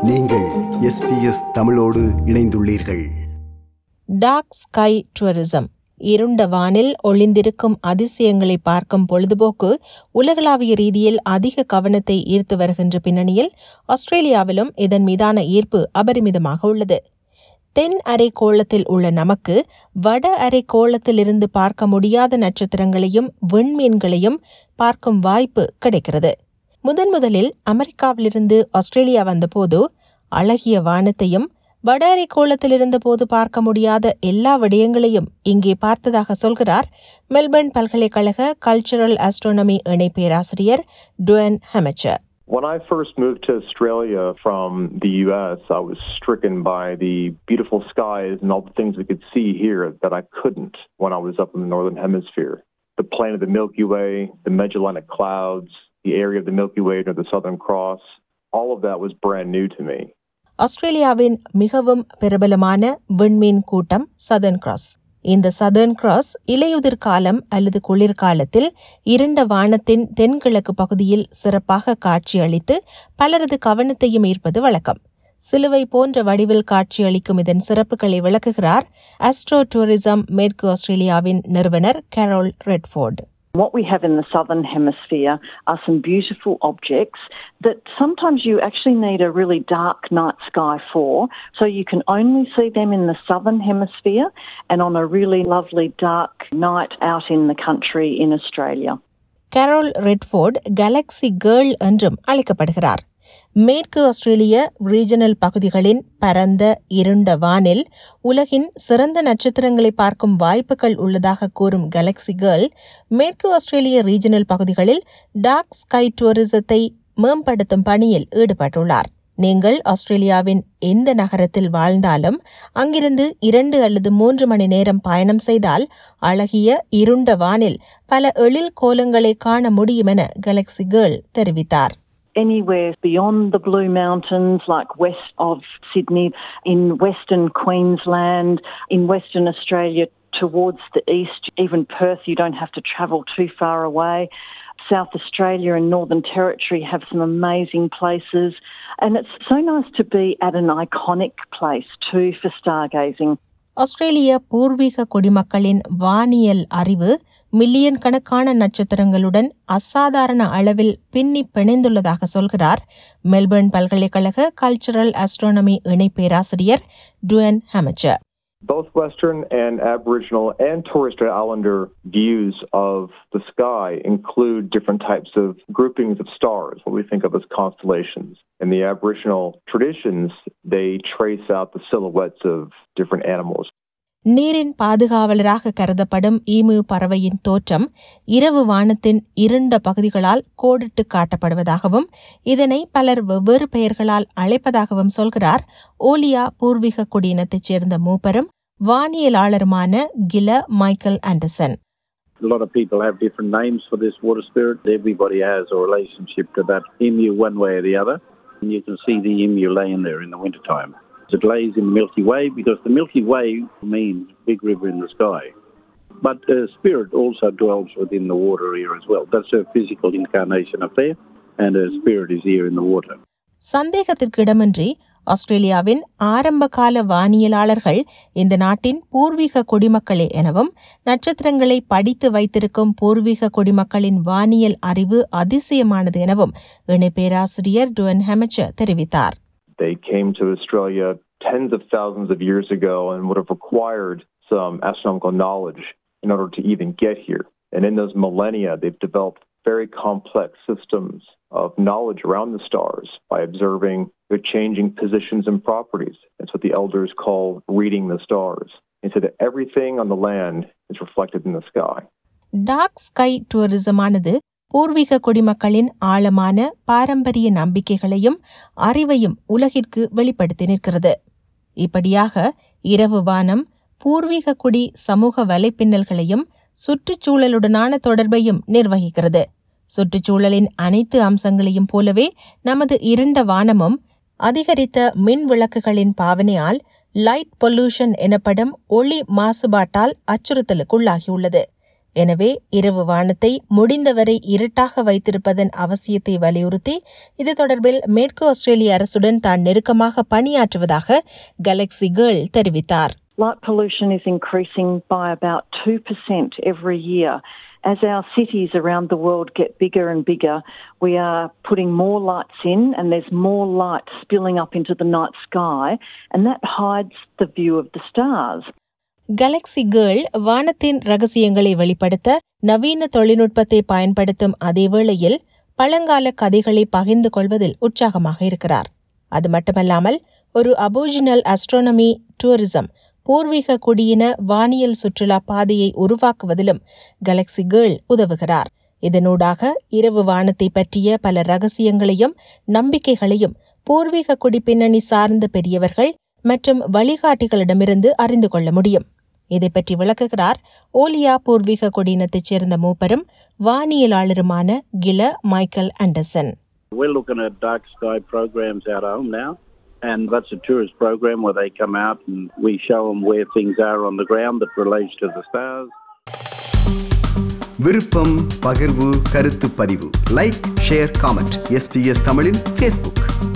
நீங்கள் எஸ்பிஎஸ் தமிழோடு இணைந்துள்ளீர்கள் டார்க் ஸ்கை டூரிசம் இருண்ட வானில் ஒளிந்திருக்கும் அதிசயங்களை பார்க்கும் பொழுதுபோக்கு உலகளாவிய ரீதியில் அதிக கவனத்தை ஈர்த்து வருகின்ற பின்னணியில் ஆஸ்திரேலியாவிலும் இதன் மீதான ஈர்ப்பு அபரிமிதமாக உள்ளது தென் அரைக்கோளத்தில் உள்ள நமக்கு வட அரைக்கோளத்திலிருந்து பார்க்க முடியாத நட்சத்திரங்களையும் விண்மீன்களையும் பார்க்கும் வாய்ப்பு கிடைக்கிறது முதன் முதலில் அமெரிக்காவிலிருந்து ஆஸ்திரேலியா வந்தபோது அழகிய வானத்தையும் வட அரைக்கோளத்தில் இருந்தபோது பார்க்க முடியாத எல்லா விடயங்களையும் இங்கே பார்த்ததாக சொல்கிறார் மெல்பர்ன் பல்கலைக்கழக கல்ச்சுரல் ஆஸ்ட்ரோனமி இணை பேராசிரியர் டுவன் ஹெமச்சர் When I first moved to Australia from the US, I was stricken by the beautiful skies and all the things we could see here that I couldn't when I was up in the Northern Hemisphere. The plain of the Milky Way, the Magellanic Clouds, the area of the Milky Way near the Southern Cross, all of that was brand new to me. ஆஸ்திரேலியாவின் மிகவும் பிரபலமான விண்மீன் கூட்டம் southern cross இந்த southern cross இலையுதிர் காலம் அல்லது குளிர்காலத்தில் இருண்ட வானத்தின் தென்கிழக்கு பகுதியில் சிறப்பாக காட்சியளித்து பலரது கவனத்தையும் ஈர்ப்பது வழக்கம் சிலுவை போன்ற வடிவில் காட்சியளிக்கும் இதன் சிறப்புகளை விளக்குகிறார் ஆஸ்ட்ரோ டூரிசம் மேற்கு ஆஸ்திரேலியாவின் நிறுவனர் Carol Redford What we have in the southern hemisphere are some beautiful objects that sometimes you actually need a really dark night sky for. So you can only see them in the southern hemisphere and on a really lovely dark night out in the country in Australia. Carol Redford galaxy girl என்றும் அழைக்கப்படுகிறார் மேற்கு ஆஸ்திரேலிய regional பகுதிகளின் பரந்த இருண்ட வானில் உலகின் சிறந்த நட்சத்திரங்களை பார்க்கும் வாய்ப்புகள் உள்ளதாக கூறும் கேலக்ஸி கேர்ள் மேற்கு ஆஸ்திரேலிய ரீஜனல் பகுதிகளில் டார்க் ஸ்கை டூரிசத்தை மேம்படுத்தும் பணியில் ஈடுபட்டுள்ளார் நீங்கள் ஆஸ்திரேலியாவின் எந்த நகரத்தில் வாழ்ந்தாலும் அங்கிருந்து இரண்டு அல்லது மூன்று மணி நேரம் பயணம் செய்தால் அழகிய இருண்ட வானில் பல எழில் கோலங்களை காண முடியும் என கேலக்ஸி கேர்ள் தெரிவித்தார் Anywhere beyond the Blue Mountains, like west of Sydney, in Western Queensland, in Western Australia towards the east, even Perth, you don't have to travel too far away. South Australia and Northern Territory have some amazing places. And it's so nice to be at an iconic place too for stargazing. ஆஸ்திரேலிய பூர்வீக குடிமக்களின் வானியல் அறிவு million கணக்கான நட்சத்திரங்களுடன் அசாதாரண அளவில் பின்னி பிணைந்துள்ளதாக சொல்கிறார் மெல்பர்ன் பல்கலைக்கழக கல்ச்சுரல் ஆஸ்ட்ரோனமி இணை பேராசிரியர் டுவன் ஹெமச்சர் Both Western and Aboriginal and Torres Strait Islander views of the sky include different types of groupings of stars, what we think of as constellations. In the Aboriginal traditions, they trace out the silhouettes of different animals. நீரின் பாதுகாவலராக கருதப்படும் emu பறவையின் தோற்றம் இரவு வானத்தின் இருண்ட பகுதிகளால் கோடிட்டு காட்டப்படுவதாகவும் இதனை பலர் வெவ்வேறு பெயர்களால் அழைப்பதாகவும் சொல்கிறார் ஓலியா பூர்வீக குடியினத்தைச் சேர்ந்த மூப்பரும் வானியலாளருமான கில Michael Anderson A lot of people have different names for this water spirit. Everybody has a relationship to that emu one way or the other. And you can see the emu laying there in the wintertime. It lays in the Milky Way because the Milky Way means big river in the sky. But the spirit also dwells within the water here as well. That's her physical incarnation up there, and her spirit is here in the water. சந்தேகத்திற்கிடமின்றி ஆஸ்திரேலியாவின் ஆரம்பகால வானியலாளர்கள் இந்த நாட்டின் பூர்வீக குடிமக்களே எனவும் நட்சத்திரங்களை படித்து வைத்திருக்கும் பூர்வீக குடிமக்களின் வானியல் அறிவு அதிசயமானது எனவும் இணை பேராசிரியர் டுவன் ஹெமச்சர் தெரிவித்தார் They came to Australia tens of thousands of years ago and would have required some astronomical knowledge in order to even get here. And in those millennia, they've developed very complex systems of knowledge around the stars by observing their changing positions and properties. That's what the elders call reading the stars. And so that everything on the land is reflected in the sky. Dark sky டூரிசமானது பூர்வீக குடிமக்களின் ஆழமான பாரம்பரிய நம்பிக்கைகளையும் அறிவையும் உலகிற்கு வெளிப்படுத்தி நிற்கிறது இப்படியாக இரவு வானம் பூர்வீக குடி சமூக வலைப்பின்னல்களையும் சுற்றுச்சூழலுடனான தொடர்பையும் நிர்வகிக்கிறது சுற்றுச்சூழலின் அனைத்து அம்சங்களையும் போலவே நமது இருண்ட வானமும் அதிகரித்த மின் விளக்குகளின் பாவனையால் லைட் பொல்யூஷன் எனப்படும் ஒளி மாசுபாட்டால் அச்சுறுத்தலுக்குள்ளாகியுள்ளது எனவே இரவு வானத்தை முடிந்தவரை இருட்டாக வைத்திருப்பதன் அவசியத்தை வலியுறுத்தி இது தொடர்பில் மேற்கு ஆஸ்திரேலிய அரசுடன் தான் நெருக்கமாக பணியாற்றுவதாக கேலக்ஸி கேர்ள் தெரிவித்தார் Light pollution is increasing by about 2% every year. As our cities around the world get bigger and bigger, we are putting more lights in and there's more light spilling up into the night sky, and that hides the view of the stars. Galaxy girl வானத்தின் ரகசியங்களை வெளிப்படுத்த நவீன தொழில்நுட்பத்தை பயன்படுத்தும் அதே வேளையில் பழங்கால கதைகளை பகிர்ந்து கொள்வதில் உற்சாகமாக இருக்கிறார் அது மட்டுமல்லாமல் ஒரு அபோஜினல் அஸ்ட்ரோனமி டூரிசம் பூர்வீக குடியின வானியல் சுற்றுலா பாதையை உருவாக்குவதிலும் கேலக்ஸி கேர்ள் உதவுகிறார் இதனூடாக இரவு வானத்தை பற்றிய பல ரகசியங்களையும் நம்பிக்கைகளையும் பூர்வீக குடி பின்னணி சார்ந்த பெரியவர்கள் மற்றும் வழிகாட்டிகளிடமிருந்து அறிந்து கொள்ள முடியும் இதை பற்றி விளக்குகிறார் ஓலியா பூர்வீக குடியினத்தைச் சேர்ந்த மூப்பரும் வானியலாளருமான கில Michael Anderson We're looking at dark sky programs out home now, and that's a tourist program where they come out and we show them where things are on the ground that relates to the stars. விருப்பம் பகிர்வு கருத்து பதிவு like share comment SBS தமிழின் Facebook